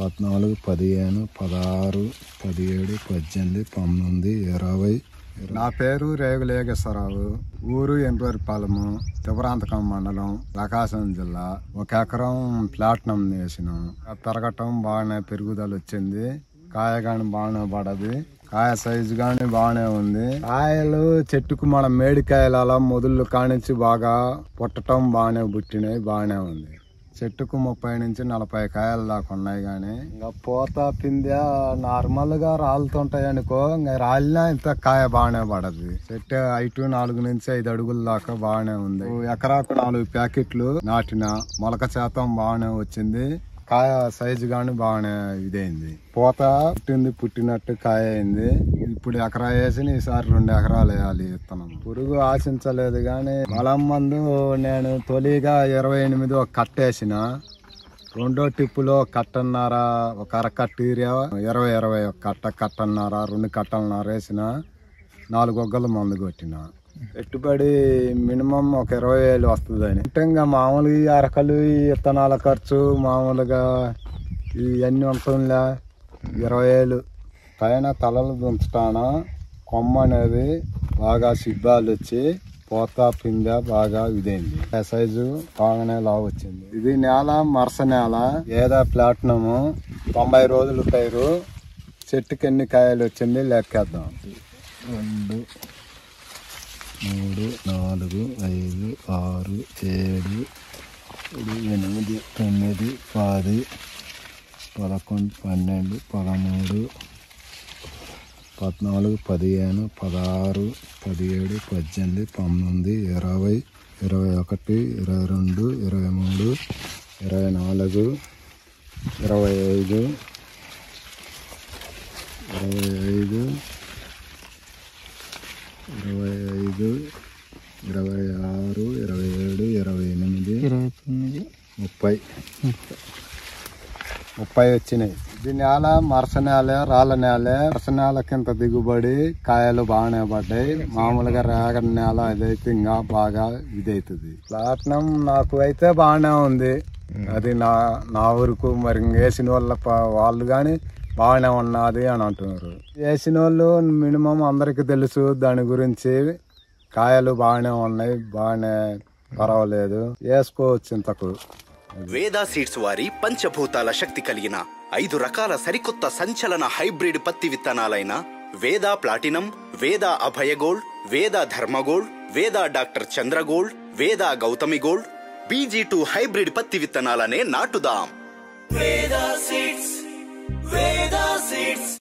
పద్నాలుగు పదిహేను పదహారు పదిహేడు పద్దెనిమిది పంతొమ్మిది ఇరవై నా పేరు రేగులేగేశ్వరరావు ఊరు ఎంపేరుపాలెము తివరాంతకం మండలం ప్రకాశం జిల్లా ఒక ఎకరం ప్లాట్నం వేసినాం ఆ పెరగటం బాగానే పెరుగుదల వచ్చింది కాయ కానీ బాగానే పడది కాయ సైజు కానీ బాగానే ఉంది కాయలు చెట్టుకు మన మేడికాయలు అలా మొదళ్ళు కానించి బాగా పుట్టటం బాగానే పుట్టినాయి బాగానే ఉంది చెట్టుకు ముప్పై నుంచి నలభై కాయలు దాకా ఉన్నాయి కానీ ఇంకా పూత పిందె నార్మల్ గా రాలుతుంటాయి అనుకో ఇంకా రాలినా ఇంత కాయ బాగానే పడదు చెట్టు ఐటు నాలుగు నుంచి ఐదు అడుగుల దాకా బాగానే ఉంది ఎకరాకు నాలుగు ప్యాకెట్లు నాటిన మొలక శాతం బాగానే వచ్చింది కాయ సైజు గాని బాగానే ఇదైంది పూత పుట్టింది పుట్టినట్టు కాయ అయింది ఇప్పుడు ఎకరా వేసి ఈసారి రెండు ఎకరాలు వేయాలి విత్తనం పురుగు ఆశించలేదు కానీ బలం మందు నేను తొలిగా ఇరవై ఎనిమిది ఒక కట్టేసిన రెండో టిప్పులో కట్టన్నర ఒక అరకట్ట ఏరియా ఇరవై ఇరవై ఒక కట్ట కట్టన్నర రెండు కట్టన్నర వేసిన నాలుగు ఒగ్గలు మందు కొట్టిన పెట్టుబడి మినిమం ఒక ఇరవై వేలు వస్తుందని అంటే ఇంకా మామూలుగా ఈ అరకలు ఈ విత్తనాల ఖర్చు మామూలుగా ఇవన్నీ ఉంటుందిలే ఇరవై వేలు పైన తలలు దుంచుతాను కొమ్మ అనేది బాగా సిబ్బాలు వచ్చి పోత పిందె బాగా ఇదైంది ఆ సైజు బాగానే లావు వచ్చింది ఇది నేల మరస నేల ఏదా ప్లాట్నము తొంభై రోజులు పైరు చెట్టుకి ఎన్ని కాయలు వచ్చింది లెక్కేద్దాం రెండు మూడు నాలుగు ఐదు ఆరు ఏడు ఏడు, ఎనిమిది తొమ్మిది పది పదకొండు పన్నెండు పదమూడు పద్నాలుగు పదిహేను పదహారు పదిహేడు పద్దెనిమిది పంతొమ్మిది ఇరవై ఇరవై ఒకటి ఇరవై రెండు ఇరవై మూడు ఇరవై నాలుగు ఇరవై ఐదు ఇరవై ఐదు ఇరవై ఐదు ఇరవై ఆరు ఇరవై ఏడు ఇరవై ఎనిమిది ఇరవై తొమ్మిది ముప్పై ముప్పై వచ్చినాయి ఇది నేల మరస నేల రాళ్ళ నేల మరస నేల కింద దిగుబడి కాయలు బాగానే పడ్డాయి మామూలుగా రేగడి నేల అదైతే ఇంకా బాగా ఇదైతుంది ప్లాట్నం నాకు అయితే బాగానే ఉంది అది నా నా ఊరుకు మరి ఇంక వేసిన వాళ్ళ ప- వాళ్ళు కానీ బాగానే ఉన్నది అని అంటున్నారు వేసిన వాళ్ళు మినిమం అందరికి తెలుసు దాని గురించి కాయలు బాగానే ఉన్నాయి బాగానే పర్వాలేదు వేసుకోవచ్చు ఇంతకు వేదా సీడ్స్ వారి పంచభూతాల శక్తి కలిగిన ఐదు రకాల సరికొత్త సంచలన హైబ్రిడ్ పత్తి విత్తనాలైన వేదా ప్లాటినం వేదా అభయ gold Veda Dharma gold Veda doctor Chandra gold Veda Gautami gold BG two hybrid పత్తి విత్తనాలనే నాటుదాం వేదా సీడ్స్ వేదా సీడ్స్